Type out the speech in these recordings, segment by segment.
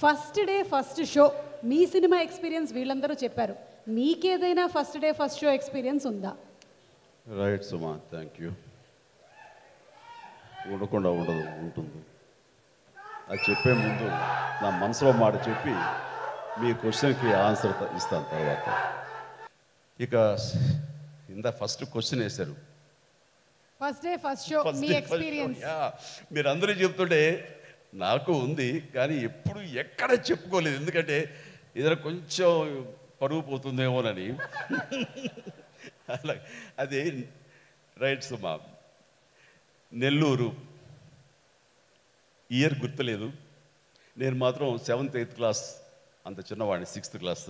First day first show మీ సినిమా experience వీళ్ళందరూ చెప్పారు మీకేదైనా first day first show experience ఉందా రైట్ సుమా థ్యాంక్ యూ ఉండకుండా ఉండదు ఉంటుంది అది చెప్పే ముందు నా మనసులో మాట చెప్పి మీ క్వశ్చన్కి ఆన్సర్ త- ఇస్తాను తర్వాత ఇక ఇందా ఫస్ట్ క్వశ్చన్ వేశారు first day first show First మీ day, first show. Experience Yeah. మీరు అందరూ చెప్తుంటే నాకు ఉంది కానీ ఎప్పుడు ఎక్కడ చెప్పుకోలేదు ఎందుకంటే ఏదైనా కొంచెం పరుగు పోతుందేమోనని అలా అది రైట్ సుమా నెల్లూరు ఇయర్ గుర్తులేదు నేను మాత్రం సెవెంత్ ఎయిత్ క్లాస్ అంత చిన్నవాడిని సిక్స్త్ క్లాస్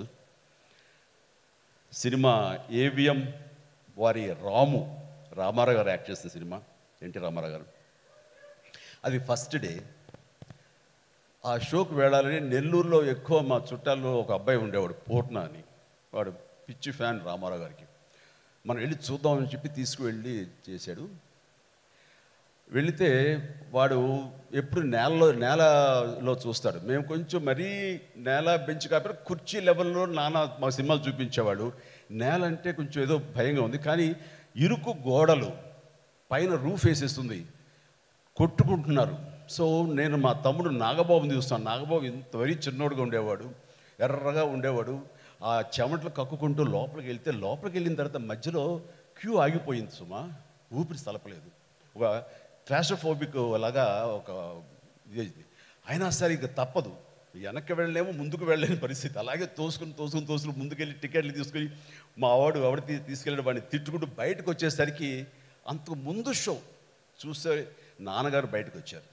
సినిమా ఏవిఎం వారి రాము రామారావు గారు యాక్ట్ చేసిన సినిమా ఎన్టీ రామారావు గారు అది ఫస్ట్ డే ఆ షోకి వెళ్ళాలని నెల్లూరులో ఎక్కువ మా చుట్టాల్లో ఒక అబ్బాయి ఉండేవాడు పూర్ణ అని వాడు పిచ్చి ఫ్యాన్ రామారావు గారికి మనం వెళ్ళి చూద్దామని చెప్పి తీసుకువెళ్ళి చేశాడు వెళితే వాడు ఎప్పుడు నేలలో నేలలో చూస్తాడు మేము కొంచెం మరీ నేల బెంచ్ కాబట్టి కుర్చీ లెవెల్లో నానా మా సినిమాలు చూపించేవాడు నేల అంటే కొంచెం ఏదో భయంగా ఉంది కానీ ఇరుకు గోడలు పైన రూఫ్ వేసేస్తుంది కొట్టుకుంటున్నారు సో నేను మా తమ్ముడు నాగబాబుని చూస్తాను నాగబాబు ఇంత మరీ చిన్నోడుగా ఉండేవాడు ఎర్రగా ఉండేవాడు ఆ చెమటలు కక్కుకుంటూ లోపలికి వెళ్తే లోపలికి వెళ్ళిన తర్వాత మధ్యలో క్యూ ఆగిపోయింది సుమా ఊపిరి తలపలేదు ఒక క్లాస్ట్రోఫోబిక్ లాగా ఒక ఇది అయినా సరే ఇక తప్పదు వెనక్కి వెళ్ళలేమో ముందుకు వెళ్ళలేని పరిస్థితి అలాగే తోసుకుని తోసుకుని తోసుకుని ముందుకెళ్ళి టికెట్లు తీసుకుని మా వాడు ఎవడ తీసుకెళ్ళిన వాడిని తిట్టుకుంటూ బయటకు వచ్చేసరికి అంతకు ముందు షో చూస్తే నాన్నగారు బయటకు వచ్చారు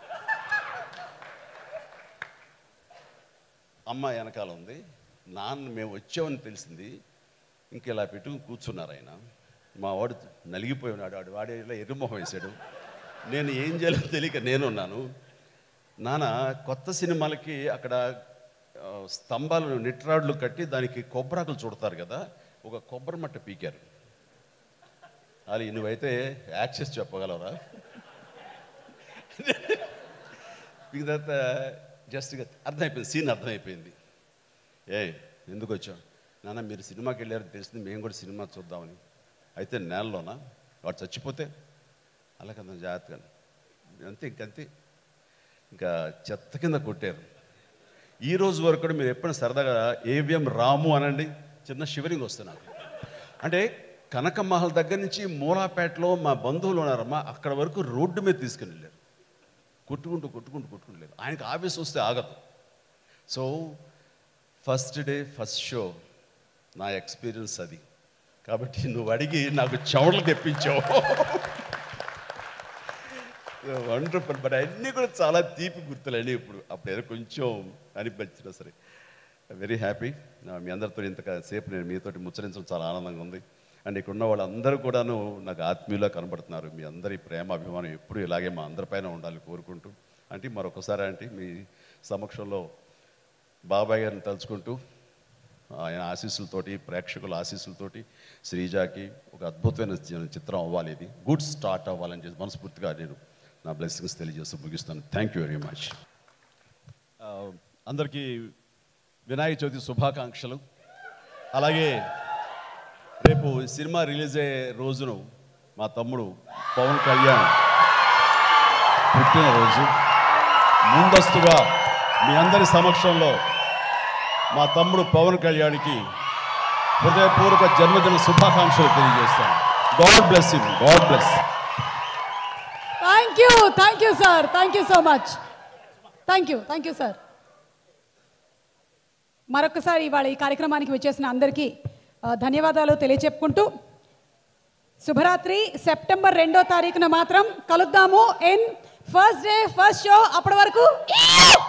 అమ్మ వెనకాల ఉంది నాన్న మేము వచ్చామని తెలిసింది ఇంక ఇలా పెట్టుకుని కూర్చున్నారు ఆయన మా వాడు నలిగిపోయి ఉన్నాడు వాడు వాడే ఇలా ఎర్రమొహం వేశాడు నేను ఏం చేయాలో తెలియక నేనున్నాను నాన్న కొత్త సినిమాలకి అక్కడ ఆ, స్తంభాలు నిట్రాడ్లు కట్టి దానికి కొబ్బరాకులు చుడతారు కదా ఒక కొబ్బరి మట్ట పీకారు అది నువ్వైతే యాక్సెస్ చెప్పగలవరా మీకు తర్వాత జస్ట్ అర్థమైపోయింది సీన్ అర్థమైపోయింది ఏ ఎందుకు వచ్చాం నాన్న మీరు సినిమాకి వెళ్ళారని తెలిసింది మేము కూడా సినిమా చూద్దామని అయితే నేలలోనా వాడు చచ్చిపోతే అలా కదా జాగ్రత్తగా అంతే ఇంకంతే ఇంకా చెత్త కింద కొట్టారు ఈ రోజు వరకు కూడా మీరు ఎప్పుడైనా సరదాగా ఏవిఎం రాము అనండి చిన్న షివరింగ్ వస్తుంది నాకు అంటే కనక మహల్ దగ్గర నుంచి మూలాపేటలో మా బంధువులు ఉన్నారమ్మా అక్కడ వరకు రోడ్డు మీద తీసుకుని వెళ్ళారు కొట్టుకుంటూ కొట్టుకుంటూ కొట్టుకుంటూ ఆయనకి ఆవేశం వస్తే ఆగదు so first day first show నా ఎక్స్పీరియన్స్ అది కాబట్టి నువ్వు అడిగి నాకు చెవులు తెప్పించావు వండర్ఫుల్ బట్ అన్నీ కూడా చాలా తీపి గుర్తులండి ఇప్పుడు అప్పుడు ఏదో కొంచెం అనిపించినా సరే వెరీ హ్యాపీ మీ అందరితో ఇంతసేపు నేను మీతోటి ముచ్చరించడం చాలా ఆనందంగా ఉంది అండ్ ఇక్కడ ఉన్న వాళ్ళందరూ కూడాను నాకు ఆత్మీయులా కనబడుతున్నారు మీ అందరి ప్రేమ అభిమానం ఎప్పుడు ఇలాగే మా అందరిపైన ఉండాలని కోరుకుంటూ అంటే మరొకసారి అంటే మీ సమక్షంలో బాబాయ్ గారిని తలుచుకుంటూ ఆయన ఆశీస్సులతోటి ప్రేక్షకుల ఆశీస్సులతోటి శ్రీజాకి ఒక అద్భుతమైన చి- చిత్రం అవ్వాలి ఇది గుడ్ స్టార్ట్ అవ్వాలని చెప్పి మనస్ఫూర్తిగా నేను నా బ్లెస్సింగ్స్ తెలియజేస్తూ ముగిస్తాను థ్యాంక్ యూ వెరీ మచ్ అందరికీ వినాయక చవితి శుభాకాంక్షలు అలాగే రేపు సినిమా రిలీజ్ అయ్యే రోజును మా తమ్ముడు పవన్ కళ్యాణ్ పుట్టినరోజు ముందస్తుగా మీ అందరి సమక్షంలో మా తమ్ముడు పవన్ కళ్యాణ్కి హృదయపూర్వక జన్మదిన శుభాకాంక్షలు తెలియజేస్తాను God bless you God bless thank you thank you sir thank you so much thank you thank you sir మరొకసారి ఇవాళ ఈ కార్యక్రమానికి వచ్చేసిన అందరికీ ఆ, ధన్యవాదాలు తెలియచెప్పుకుంటూ శుభరాత్రి సెప్టెంబర్ రెండో తారీఖున మాత్రం కలుద్దాము in first day first show అప్పటి వరకు